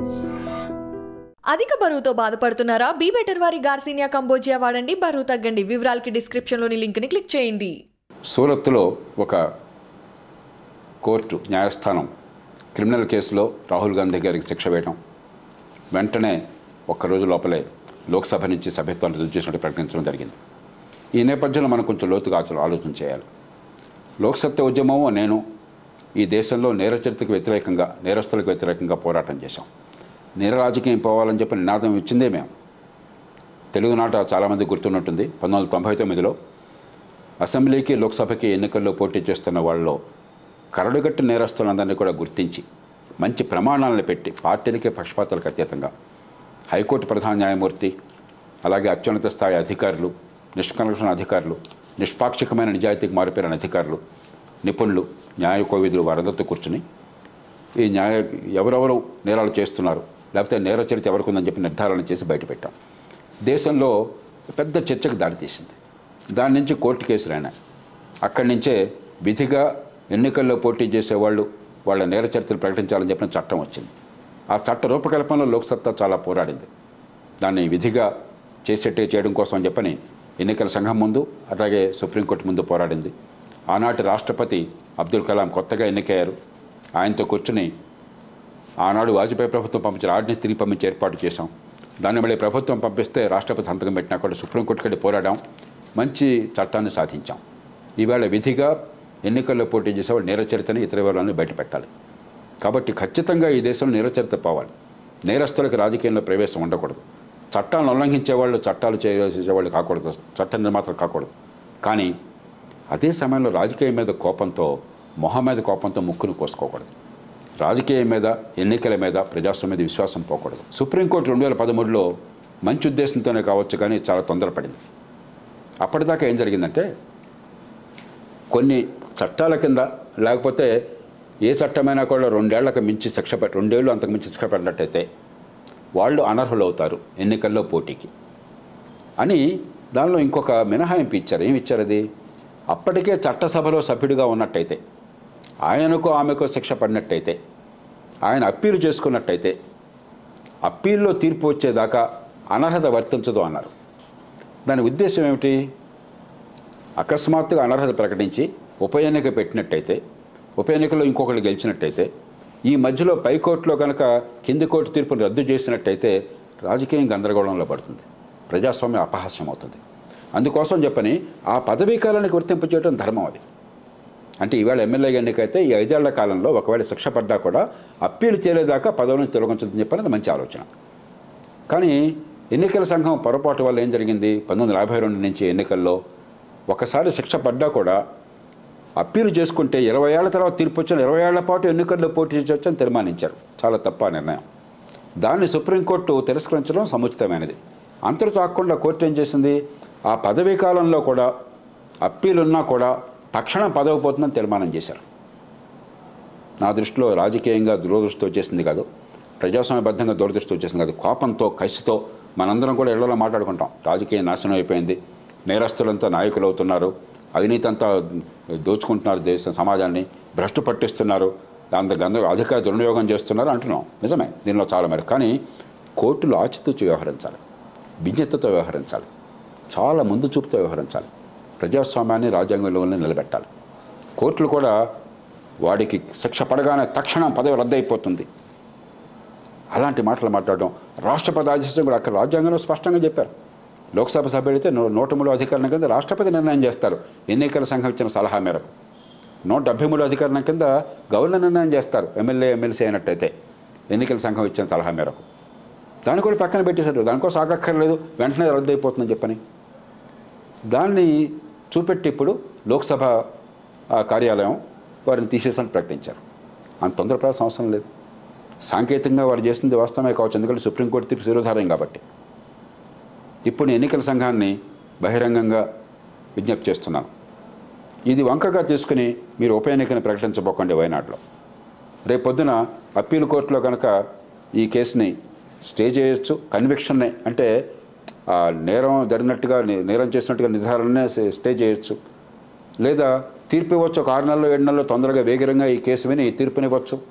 అధిక బరువుతో బాధపడుతున్నారా బీ బెటర్ వారి గార్సినియా కంబోజియా వాడండి బరువు తగ్గండి వివరాలకి డిస్క్రిప్షన్లోని లింక్ని క్లిక్ చేయండి సూరత్లో ఒక కోర్టు న్యాయస్థానం క్రిమినల్ కేసులో రాహుల్ గాంధీ గారికి శిక్ష వేయడం వెంటనే ఒక్క రోజు లోపలే లోక్సభ నుంచి సభ్యత్వాన్ని రద్దు చేసినట్టు ప్రకటించడం జరిగింది ఈ నేపథ్యంలో మనం కొంచెం లోతుగా ఆచ- ఆలోచన చేయాలి లోక్సత్తా ఉద్యమము నేను ఈ దేశంలో నేర చరిత్రకు వ్యతిరేకంగా నేరస్తులకు వ్యతిరేకంగా పోరాటం చేశాం నేర రాజకీయం పోవాలని చెప్పి నినాదం ఇచ్చిందే మేము తెలుగునాట చాలామంది గుర్తున్నట్టుంది పంతొమ్మిది వందల తొంభై తొమ్మిదిలో అసెంబ్లీకి లోక్సభకి ఎన్నికల్లో పోటీ చేస్తున్న వాళ్ళలో కరడుగట్టు నేరస్తులందరినీ కూడా గుర్తించి మంచి ప్రమాణాలను పెట్టి పార్టీలకి పక్షపాతాలకు అతీతంగా హైకోర్టు ప్రధాన న్యాయమూర్తి అలాగే అత్యున్నత స్థాయి అధికారులు నిష్కర్షణ అధికారులు నిష్పాక్షికమైన నిజాయితీకి మారిపోయిన అధికారులు నిపుణులు న్యాయ కోవిదులు వారందరితో కూర్చుని ఈ న్యాయ ఎవరెవరు నేరాలు చేస్తున్నారు లేకపోతే నేర చరిత్ర ఎవరికి ఉందని చెప్పి నిర్ధారణ చేసి బయటపెట్టాం దేశంలో పెద్ద చర్చకు దారితీసింది దాని నుంచి కోర్టు కేసులు అయినాయి అక్కడి నుంచే విధిగా ఎన్నికల్లో పోటీ చేసేవాళ్ళు వాళ్ళ నేర చరిత్రలు ప్రకటించాలని చెప్పిన చట్టం వచ్చింది ఆ చట్ట రూపకల్పనలో లోక్సత్తా చాలా పోరాడింది దాన్ని విధిగా చేసేట్టే చేయడం కోసం అని చెప్పని ఎన్నికల సంఘం ముందు అలాగే సుప్రీంకోర్టు ముందు పోరాడింది ఆనాటి రాష్ట్రపతి అబ్దుల్ కలాం కొత్తగా ఎన్నికయ్యారు ఆయనతో కూర్చుని ఆనాడు వాజ్పేయి ప్రభుత్వం పంపించిన ఆర్డినెన్స్ తిరిగి పంపించి ఏర్పాటు చేశాం దాన్ని మళ్ళీ ప్రభుత్వం పంపిస్తే రాష్ట్రపతి సంతకం పెట్టినా కూడా సుప్రీంకోర్టుకి వెళ్ళి పోరాడాం మంచి చట్టాన్ని సాధించాం ఈవేళ విధిగా ఎన్నికల్లో పోటీ చేసేవాళ్ళు నేర చరిత్రని ఇతర వివరాలను బయటపెట్టాలి కాబట్టి ఖచ్చితంగా ఈ దేశంలో నేర చరిత్ర పోవాలి నేరస్తులకు రాజకీయంలో ప్రవేశం ఉండకూడదు చట్టాలను ఉల్లంఘించే వాళ్ళు చట్టాలు చేసేవాళ్ళు కాకూడదు చట్ట నిర్మాతలు కాకూడదు కానీ అదే సమయంలో రాజకీయం మీద కోపంతో మొహం మీద కోపంతో ముక్కును కోసుకోకూడదు రాజకీయం మీద ఎన్నికల మీద ప్రజాస్వామ్యం మీద విశ్వాసం పోకూడదు సుప్రీంకోర్టు రెండు వేల పదమూడులో మంచి ఉద్దేశంతోనే కావచ్చు కానీ చాలా తొందరపడింది అప్పటిదాకా ఏం జరిగిందంటే కొన్ని చట్టాల కింద లేకపోతే ఏ చట్టమైనా కూడా రెండేళ్లకు మించి శిక్ష పెట్టి రెండేళ్ళు అంతకు మించి శిక్ష పెట్టినట్టయితే వాళ్ళు అనర్హులు అవుతారు ఎన్నికల్లో పోటీకి అని దానిలో ఇంకొక మినహాయింపు ఇచ్చారు ఏమి ఇచ్చారు అది అప్పటికే చట్టసభలో సభ్యుడిగా ఉన్నట్టయితే ఆయనకు ఆమెకు శిక్ష పడినట్టయితే ఆయన అప్పీలు చేసుకున్నట్టయితే అప్పీల్లో తీర్పు వచ్చేదాకా అనర్హత వర్తించదు అన్నారు దాని ఉద్దేశం ఏమిటి అకస్మాత్తుగా అనర్హత ప్రకటించి ఉప ఎన్నిక పెట్టినట్టయితే ఉప ఎన్నికలో ఇంకొకళ్ళు గెలిచినట్టయితే ఈ మధ్యలో పైకోర్టులో కనుక కింది కోర్టు తీర్పును రద్దు చేసినట్టయితే రాజకీయం గందరగోళంలో పడుతుంది ప్రజాస్వామ్యం అపహాస్యం అవుతుంది అందుకోసం చెప్పని ఆ పదవీ కాలానికి వర్తింపు చేయడం ధర్మం అది అంటే ఈవేళ ఎమ్మెల్యే ఎన్నికైతే ఈ ఐదేళ్ల కాలంలో ఒకవేళ శిక్ష పడ్డా కూడా అప్పీలు తేలేదాకా పదవి నుంచి తొలగించదని చెప్పని అది మంచి ఆలోచన కానీ ఎన్నికల సంఘం పొరపాటు వల్ల ఏం జరిగింది పంతొమ్మిది వందల యాభై రెండు నుంచి ఎన్నికల్లో ఒకసారి శిక్ష పడ్డా కూడా అప్పీలు చేసుకుంటే ఇరవై ఏళ్ల తర్వాత తీర్పు వచ్చిన ఇరవై ఏళ్ల పాటు ఎన్నికల్లో పోటీ చేయొచ్చని తీర్మానించారు చాలా తప్ప నిర్ణయం దాన్ని సుప్రీంకోర్టు తిరస్కరించడం సముచితమైనది అంతటితో కాకుండా కోర్టు ఏం చేసింది ఆ పదవీ కాలంలో కూడా అప్పీలున్నా కూడా తక్షణం పదవి పోతుందని తీర్మానం చేశారు నా దృష్టిలో రాజకీయంగా దూరదృష్టితో చేసింది కాదు ప్రజాస్వామ్యబద్ధంగా దూరదృష్టితో చేసింది కాదు కోపంతో కసితో మనందరం కూడా ఇళ్లలో మాట్లాడుకుంటాం రాజకీయం నాశనం అయిపోయింది నేరస్తులంతా నాయకులు అవుతున్నారు అవినీతి అంతా దోచుకుంటున్నారు దేశ సమాజాన్ని భ్రష్టు పట్టిస్తున్నారు దాంతో గంద అధికార దుర్వినియోగం చేస్తున్నారు అంటున్నాం నిజమే దీనిలో చాలా మేరకు కానీ కోర్టులు ఆచితూచి వ్యవహరించాలి విజ్ఞతతో వ్యవహరించాలి చాలా ముందు చూపుతో వ్యవహరించాలి ప్రజాస్వామ్యాన్ని రాజ్యాంగ విలువల్ని నిలబెట్టాలి కోర్టులు కూడా వాడికి శిక్ష పడగానే తక్షణం పదవి రద్దయిపోతుంది అలాంటి మాటలు మాట్లాడడం రాష్ట్రపతి ఆదేశం కూడా అక్కడ రాజ్యాంగంలో స్పష్టంగా చెప్పారు లోక్సభ సభ్యుడైతే నూ నూట మూడు అధికారుల కింద రాష్ట్రపతి నిర్ణయం చేస్తారు ఎన్నికల సంఘం ఇచ్చిన సలహా మేరకు నూట డెబ్బై మూడు అధికారుల కింద గవర్నర్ నిర్ణయం చేస్తారు ఎమ్మెల్యే ఎమ్మెల్సీ అయినట్టయితే ఎన్నికల సంఘం ఇచ్చిన సలహా మేరకు దాన్ని కూడా పక్కన పెట్టేశారు దానికోసం ఆగక్కర్లేదు వెంటనే రద్దు అయిపోతుందని చెప్పని దాన్ని చూపెట్టి ఇప్పుడు లోక్సభ ఆ, కార్యాలయం వారిని తీసేసని ప్రకటించారు అంత తొందరపడాల్సిన అవసరం లేదు సాంకేతికంగా వారు చేసింది వాస్తవమే కావచ్చు ఎందుకంటే సుప్రీంకోర్టు తీర్పు శిరోధారం కాబట్టి ఇప్పుడు నేను ఎన్నికల సంఘాన్ని బహిరంగంగా విజ్ఞప్తి చేస్తున్నాను ఇది వంకగా తీసుకుని మీరు ఉప ఎన్నికను ప్రకటించబోకండి వయనాడులో రేపు పొద్దున అప్పీల్ కోర్టులో కనుక ఈ కేసుని స్టే చేయొచ్చు కన్విక్షన్ని అంటే ఆ నేరం జరిగినట్టుగా నే- నేరం చేసినట్టుగా నిర్ధారణనే స్టే- స్టే చేయొచ్చు లేదా తీర్పు ఇవ్వచ్చు ఒక ఆరు నెలలో ఏడు నెలలో తొందరగా వేగిరంగా ఈ కేసు విని తీర్పునివ్వచ్చు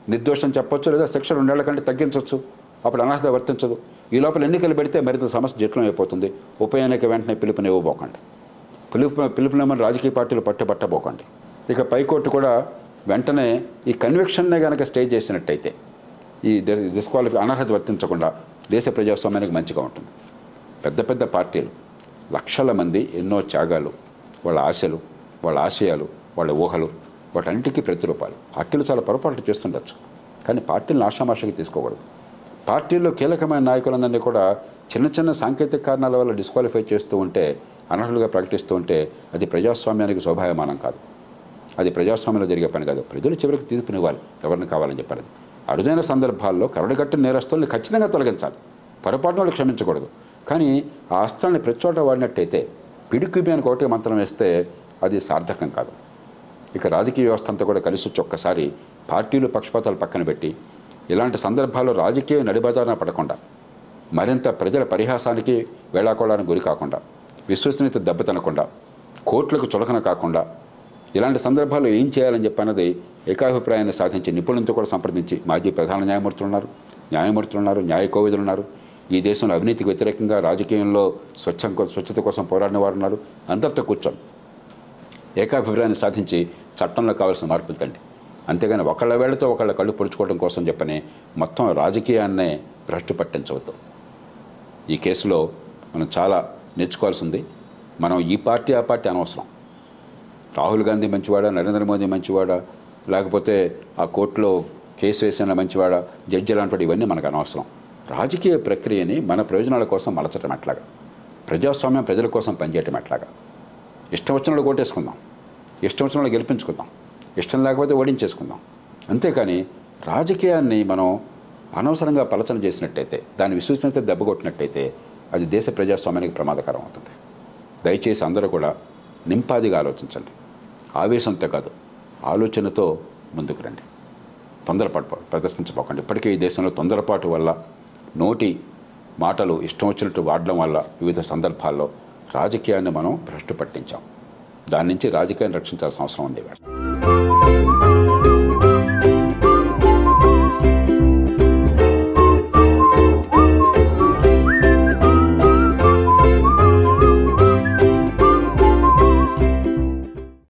నిర్దోషం చెప్పొచ్చు లేదా శిక్ష రెండేళ్ల కంటే తగ్గించవచ్చు అప్పుడు అనర్హత వర్తించదు ఈ లోపల ఎన్నికలు పెడితే మరింత సమస్య జటిలం అయిపోతుంది ఉప ఎన్నిక వెంటనే పిలుపునివ్వబోకండి పిలుపు పిలుపునివ్వమని రాజకీయ పార్టీలు పట్టుబట్టబోకండి ఇక పైకోర్టు కూడా వెంటనే ఈ కన్విక్షన్నే కనుక స్టే చేసినట్టయితే ఈ డిస్క్వాలిఫై అనర్హత వర్తించకుండా దేశ ప్రజాస్వామ్యానికి మంచిగా ఉంటుంది పెద్ద పెద్ద పార్టీలు లక్షల మంది ఎన్నో త్యాగాలు వాళ్ళ ఆశలు వాళ్ళ ఆశయాలు వాళ్ళ ఊహలు వాటన్నిటికీ ప్రతిరూపాలు పార్టీలు చాలా పొరపాట్లు చేస్తుండొచ్చు కానీ పార్టీలను ఆషామాషకి తీసుకోకూడదు పార్టీల్లో కీలకమైన నాయకులందరినీ కూడా చిన్న చిన్న సాంకేతిక కారణాల వల్ల డిస్క్వాలిఫై చేస్తూ ఉంటే అనర్హులుగా ప్రకటిస్తూ ఉంటే అది ప్రజాస్వామ్యానికి శోభాయమానం కాదు అది ప్రజాస్వామ్యంలో జరిగే పని కాదు ప్రజలు చివరికి తీర్పునివ్వాలి ఎవరిని కావాలని చెప్పారు అరుదైన సందర్భాల్లో కరడుగట్టిన నేరస్తుల్ని ఖచ్చితంగా తొలగించాలి పొరపాటున వాళ్ళు క్షమించకూడదు కానీ ఆ అస్త్రాన్ని ప్రతి చోట వాడినట్టయితే పిడికిబి అని ఒకటి మంత్రం వేస్తే అది సార్థకం కాదు ఇక రాజకీయ వ్యవస్థ అంతా కూడా కలిసి వచ్చి ఒక్కసారి పార్టీలు పక్షపాతాలు పక్కన పెట్టి ఇలాంటి సందర్భాల్లో రాజకీయ నడిబదారణ పడకుండా మరింత ప్రజల పరిహాసానికి వేళాకోళానికి గురి కాకుండా విశ్వసనీయత దెబ్బతినకుండా కోర్టులకు చులకన కాకుండా ఇలాంటి సందర్భాల్లో ఏం చేయాలని చెప్పన్నది ఏకాభిప్రాయాన్ని సాధించి నిపుణులతో కూడా సంప్రదించి మాజీ ప్రధాన న్యాయమూర్తులు ఉన్నారు న్యాయమూర్తులు ఉన్నారు న్యాయ కోవిదులు ఉన్నారు ఈ దేశంలో అవినీతికి వ్యతిరేకంగా రాజకీయంలో స్వచ్ఛం కో- స్వచ్ఛత కోసం పోరాడిన వారు ఉన్నారు అందరితో కూర్చొని ఏకాభిప్రాయాన్ని సాధించి చట్టంలో కావాల్సిన మార్పులు తండి అంతేగాని ఒకళ్ళ వేళతో ఒకళ్ళ కళ్ళు పొడుచుకోవడం కోసం చెప్పని మొత్తం రాజకీయాన్నే భ్రష్టు పట్టించవద్దు ఈ కేసులో మనం చాలా నేర్చుకోవాల్సి ఉంది మనం ఈ పార్టీ ఆ పార్టీ అనవసరం రాహుల్ గాంధీ మంచివాడా నరేంద్ర మోదీ మంచివాడా లేకపోతే ఆ కోర్టులో కేసు వేసిన మంచివాడా జడ్జి లాంటి ఇవన్నీ మనకు అనవసరం రాజకీయ ప్రక్రియని మన ప్రయోజనాల కోసం మలచటం ఎట్లాగా ప్రజాస్వామ్యం ప్రజల కోసం పనిచేయటం ఎట్లాగా ఇష్టం వచ్చిన వాళ్ళు కోటేసుకుందాం ఇష్టం వచ్చిన వాళ్ళు గెలిపించుకుందాం ఇష్టం లేకపోతే ఓడించేసుకుందాం అంతేకాని రాజకీయాన్ని మనం అనవసరంగా పలచన చేసినట్టయితే దాని విశ్వసనీయత దెబ్బకొట్టినట్టయితే అది దేశ ప్రజాస్వామ్యానికి ప్రమాదకరం అవుతుంది దయచేసి అందరూ కూడా నింపాదిగా ఆలోచించండి ఆవేశంతో కాదు ఆలోచనతో ముందుకు రండి తొందరపాటు ప్రదర్శించబోకండి ఇప్పటికే ఈ దేశంలో తొందరపాటు వల్ల నోటి మాటలు ఇష్టం వచ్చినట్టు వాడడం వల్ల వివిధ సందర్భాల్లో రాజకీయాన్ని మనం భ్రష్టు పట్టించాం దాని నుంచి రాజకీయాన్ని రక్షించాల్సిన అవసరం ఉంది ఇవాళ